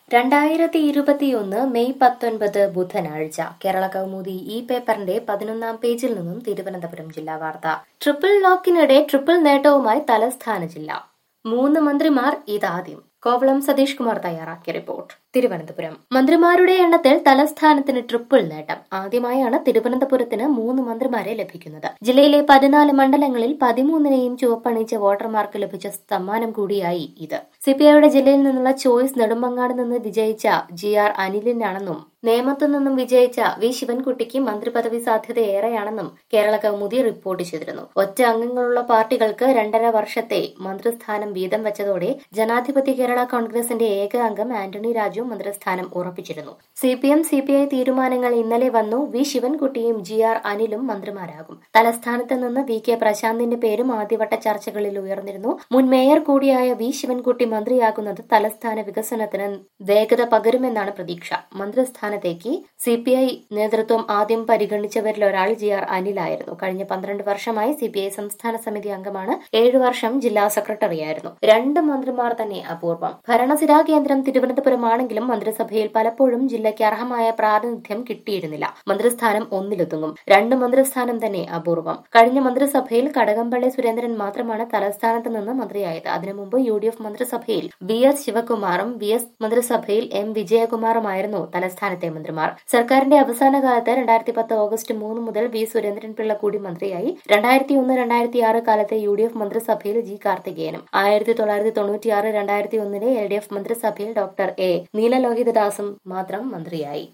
രണ്ടായിരത്തി ഇരുപത്തിയൊന്ന് മെയ് പത്തൊൻപത് ബുധനാഴ്ച കേരള കൗമുദി ഈ പേപ്പറിന്റെ പതിനൊന്നാം പേജിൽ നിന്നും തിരുവനന്തപുരം ജില്ലാ വാർത്ത ട്രിപ്പിൾ ലോക്കിനിടെ ട്രിപ്പിൾ നേട്ടവുമായി തലസ്ഥാന ജില്ല മൂന്ന് മന്ത്രിമാർ ഇതാദ്യം കോവളം സതീഷ് കുമാർ തയ്യാറാക്കിയ റിപ്പോർട്ട് തിരുവനന്തപുരം മന്ത്രിമാരുടെ എണ്ണത്തിൽ തലസ്ഥാനത്തിന് ട്രിപ്പിൾ നേട്ടം ആദ്യമായാണ് തിരുവനന്തപുരത്തിന് മൂന്ന് മന്ത്രിമാരെ ലഭിക്കുന്നത് ജില്ലയിലെ പതിനാല് മണ്ഡലങ്ങളിൽ പതിമൂന്നിനെയും ചുവപ്പണിച്ച വോട്ടർമാർക്ക് ലഭിച്ച സമ്മാനം കൂടിയായി ഇത് സിപിഐയുടെ ജില്ലയിൽ നിന്നുള്ള ചോയ്സ് നെടുമ്പങ്ങാട് നിന്ന് വിജയിച്ച ജി ആർ അനിലിനാണെന്നും നേമത്തു നിന്നും വിജയിച്ച വി ശിവൻകുട്ടിക്ക് മന്ത്രിപദവി സാധ്യത ഏറെയാണെന്നും കേരള കൗമുദി റിപ്പോർട്ട് ചെയ്തിരുന്നു ഒറ്റ അംഗങ്ങളുള്ള പാർട്ടികൾക്ക് രണ്ടര വർഷത്തെ മന്ത്രിസ്ഥാനം വീതം വെച്ചതോടെ ജനാധിപത്യ കേരള കോൺഗ്രസിന്റെ ഏക അംഗം ആന്റണി രാജു മന്ത്രിസ്ഥാനം ഉറപ്പിച്ചിരുന്നു C P M C P I തീരുമാനങ്ങൾ ഇന്നലെ വന്നു വി ശിവൻകുട്ടിയും ജി ആർ അനിലും മന്ത്രിമാരാകും തലസ്ഥാനത്ത് നിന്ന് വി കെ പ്രശാന്തിന്റെ പേരും ആദ്യവട്ട ചർച്ചകളിൽ ഉയർന്നിരുന്നു മുൻ മേയർ കൂടിയായ വി ശിവൻകുട്ടി മന്ത്രിയാകുന്നത് തലസ്ഥാന വികസനത്തിന് വേഗത പകരുമെന്നാണ് പ്രതീക്ഷ മന്ത്രിസ്ഥാനത്തേക്ക് സി പി ഐ നേതൃത്വം ആദ്യം പരിഗണിച്ചവരിൽ ഒരാൾ ജി ആർ അനിലായിരുന്നു കഴിഞ്ഞ പന്ത്രണ്ട് വർഷമായി സി പി ഐ സംസ്ഥാന സമിതി അംഗമാണ് ഏഴു വർഷം ജില്ലാ സെക്രട്ടറിയായിരുന്നു രണ്ട് മന്ത്രിമാർ തന്നെ അപൂർവം ഭരണസിരാ കേന്ദ്രം തിരുവനന്തപുരമാണെങ്കിലും മന്ത്രിസഭയിൽ പലപ്പോഴും ജില്ലയ്ക്ക് അർഹമായ പ്രാതിനിധ്യം കിട്ടിയിരുന്നില്ല മന്ത്രിസ്ഥാനം ഒന്നിലൊതുങ്ങും രണ്ട് മന്ത്രിസ്ഥാനം തന്നെ അപൂർവം കഴിഞ്ഞ മന്ത്രിസഭയിൽ കടകംപള്ളി സുരേന്ദ്രൻ മാത്രമാണ് തലസ്ഥാനത്ത് നിന്ന് മന്ത്രിയായത് അതിനു മുമ്പ് യു ഡി എഫ് മന്ത്രിസഭയിൽ വി എസ് ശിവകുമാറും വി എസ് മന്ത്രിസഭയിൽ എം വിജയകുമാറുമായിരുന്നു തലസ്ഥാനത്തെ മന്ത്രിമാർ സർക്കാരിന്റെ അവസാന കാലത്ത് രണ്ടായിരത്തി പത്ത് ഓഗസ്റ്റ് മൂന്ന് മുതൽ വി സുരേന്ദ്രൻ പിള്ള കൂടി മന്ത്രിയായി രണ്ടായിരത്തി ഒന്ന് രണ്ടായിരത്തി ആറ് കാലത്തെ യു ഡി എഫ് മന്ത്രിസഭയിൽ ജി കാർത്തികേയനും ആയിരത്തി തൊള്ളായിരത്തി തൊണ്ണൂറ്റിയാറ് രണ്ടായിരത്തി ഒന്നിലെ എൽ ഡി എഫ് മന്ത്രിസഭയിൽ ഡോക്ടർ എ നീലലോഹിതദാസും മാത്രം മന്ത്രിയായി